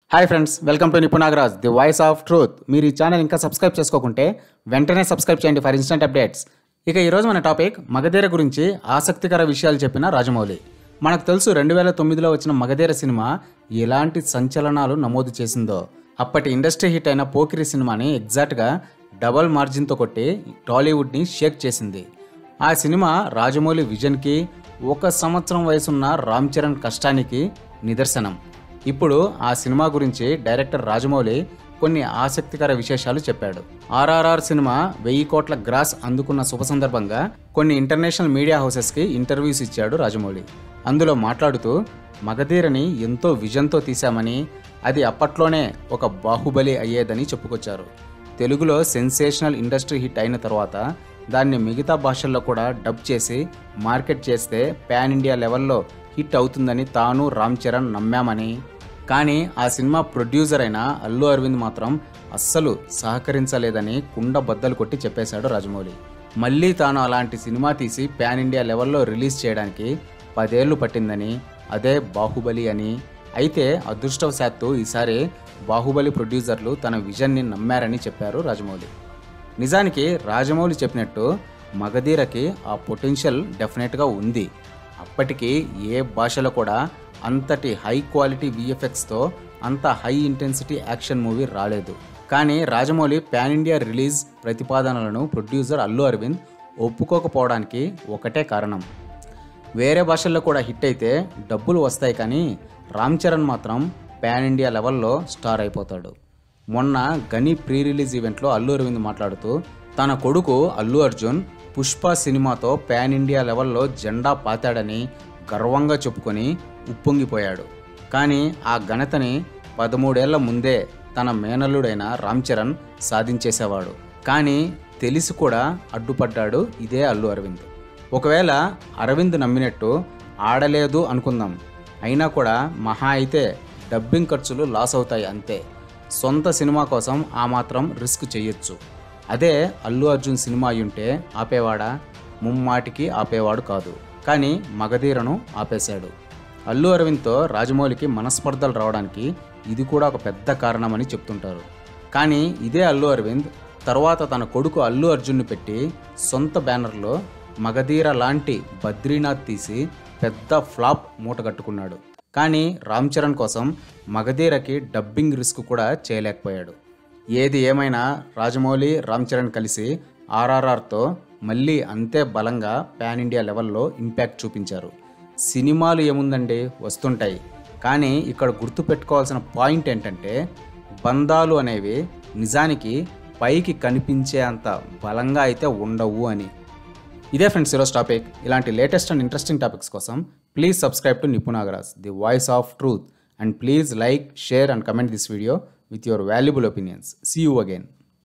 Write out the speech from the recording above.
hi friends welcome to Nipunagaraj the voice of truth మీరు ఈ channel ఇంకా సబ్స్క్రైబ్ చేసుకోకుంటే వెంటనే సబ్స్క్రైబ్ చేయండి ఫర్ ఇన్స్టెంట్ అప్డేట్స్ ఇక ఈరోజు మన టాపిక్ మగధీర గురించి ఆసక్తికర విషయాలు చెప్పిన రాజమౌళి మనకు తెలుసు రెండు వేల తొమ్మిదిలో వచ్చిన మగధీర సినిమా ఎలాంటి సంచలనాలు నమోదు చేసిందో అప్పటి ఇండస్ట్రీ హిట్ అయిన పోకిరి సినిమాని ఎగ్జాక్ట్గా డబల్ మార్జిన్తో కొట్టి టాలీవుడ్ని షేక్ చేసింది ఆ సినిమా రాజమౌళి విజన్కి ఒక సంవత్సరం వయసున్న రామ్ చరణ్ కష్టానికి నిదర్శనం ఇప్పుడు ఆ సినిమా గురించి డైరెక్టర్ రాజమౌళి కొన్ని ఆసక్తికర విశేషాలు చెప్పాడు ఆర్ఆర్ఆర్ సినిమా వెయ్యి కోట్ల గ్రాస్ అందుకున్న శుభ సందర్భంగా కొన్ని ఇంటర్నేషనల్ మీడియా హౌసెస్కి ఇంటర్వ్యూస్ ఇచ్చాడు రాజమౌళి అందులో మాట్లాడుతూ మగధీరని ఎంతో విజన్తో తీశామని అది అప్పట్లోనే ఒక బాహుబలి అయ్యేదని చెప్పుకొచ్చారు తెలుగులో సెన్సేషనల్ ఇండస్ట్రీ హిట్ అయిన తర్వాత దాన్ని మిగతా భాషల్లో కూడా డబ్ చేసి మార్కెట్ చేస్తే పాన్ ఇండియా లెవెల్లో హిట్ అవుతుందని తాను రామ్ చరణ్ నమ్మామని కానీ ఆ సినిమా ప్రొడ్యూసర్ అయిన అల్లు అరవింద్ మాత్రం అస్సలు సహకరించలేదని కుండ బద్దలు కొట్టి చెప్పేశాడు రాజమౌళి మళ్ళీ తాను అలాంటి సినిమా తీసి పాన్ ఇండియా లెవెల్లో రిలీజ్ చేయడానికి పదేళ్లు పట్టిందని అదే బాహుబలి అని అయితే అదృష్టవశాత్తు ఈసారి బాహుబలి ప్రొడ్యూసర్లు తన విజన్ని నమ్మారని చెప్పారు రాజమౌళి నిజానికి రాజమౌళి చెప్పినట్టు మగధీరకి ఆ పొటెన్షియల్ డెఫినెట్గా ఉంది అప్పటికి ఏ భాషలో కూడా అంతటి హై క్వాలిటీ విఎఫ్ఎక్స్తో అంత హై ఇంటెన్సిటీ యాక్షన్ మూవీ రాలేదు కానీ రాజమౌళి పాన్ ఇండియా రిలీజ్ ప్రతిపాదనలను ప్రొడ్యూసర్ అల్లు అరవింద్ ఒప్పుకోకపోవడానికి ఒకటే కారణం వేరే భాషల్లో కూడా హిట్ అయితే డబ్బులు వస్తాయి కానీ రామ్ చరణ్ మాత్రం పాన్ ఇండియా లెవెల్లో స్టార్ అయిపోతాడు మొన్న గని ప్రీ రిలీజ్ ఈవెంట్లో అల్లు అరవింద్ మాట్లాడుతూ తన కొడుకు అల్లు అర్జున్ పుష్ప సినిమాతో పాన్ ఇండియా లెవెల్లో జెండా పాతాడని గర్వంగా చెప్పుకొని ఉప్పొంగిపోయాడు కానీ ఆ ఘనతని పదమూడేళ్ల ముందే తన మేనల్లుడైన రామ్ చరణ్ సాధించేసేవాడు కానీ తెలిసి కూడా అడ్డుపడ్డాడు ఇదే అల్లు అరవింద్ ఒకవేళ అరవింద్ నమ్మినట్టు ఆడలేదు అనుకుందాం అయినా కూడా మహా అయితే డబ్బింగ్ ఖర్చులు లాస్ అవుతాయి అంతే సొంత సినిమా కోసం ఆ మాత్రం రిస్క్ చేయొచ్చు అదే అల్లు అర్జున్ సినిమా అయ్యుంటే ఆపేవాడా ముమ్మాటికి ఆపేవాడు కాదు కానీ మగధీరను ఆపేశాడు అల్లు అరవింద్తో రాజమౌళికి మనస్పర్ధలు రావడానికి ఇది కూడా ఒక పెద్ద కారణమని చెప్తుంటారు కానీ ఇదే అల్లు అరవింద్ తర్వాత తన కొడుకు అల్లు అర్జున్ను పెట్టి సొంత బ్యానర్లో మగధీర లాంటి బద్రీనాథ్ తీసి పెద్ద ఫ్లాప్ మూట కట్టుకున్నాడు కానీ రామ్ చరణ్ కోసం మగధీరకి డబ్బింగ్ రిస్క్ కూడా చేయలేకపోయాడు ఏది ఏమైనా రాజమౌళి రామ్ చరణ్ కలిసి ఆర్ఆర్ఆర్తో మళ్ళీ అంతే బలంగా పాన్ ఇండియా లెవెల్లో ఇంపాక్ట్ చూపించారు సినిమాలు ఏముందండి వస్తుంటాయి కానీ ఇక్కడ గుర్తుపెట్టుకోవాల్సిన పాయింట్ ఏంటంటే బంధాలు అనేవి నిజానికి పైకి కనిపించే అంత బలంగా అయితే ఉండవు అని ఇదే ఫ్రెండ్స్ ఈరోజు టాపిక్ ఇలాంటి లేటెస్ట్ అండ్ ఇంట్రెస్టింగ్ టాపిక్స్ కోసం please subscribe to Nipunagaraj the voice of truth and please like share and comment this video with your valuable opinions see you again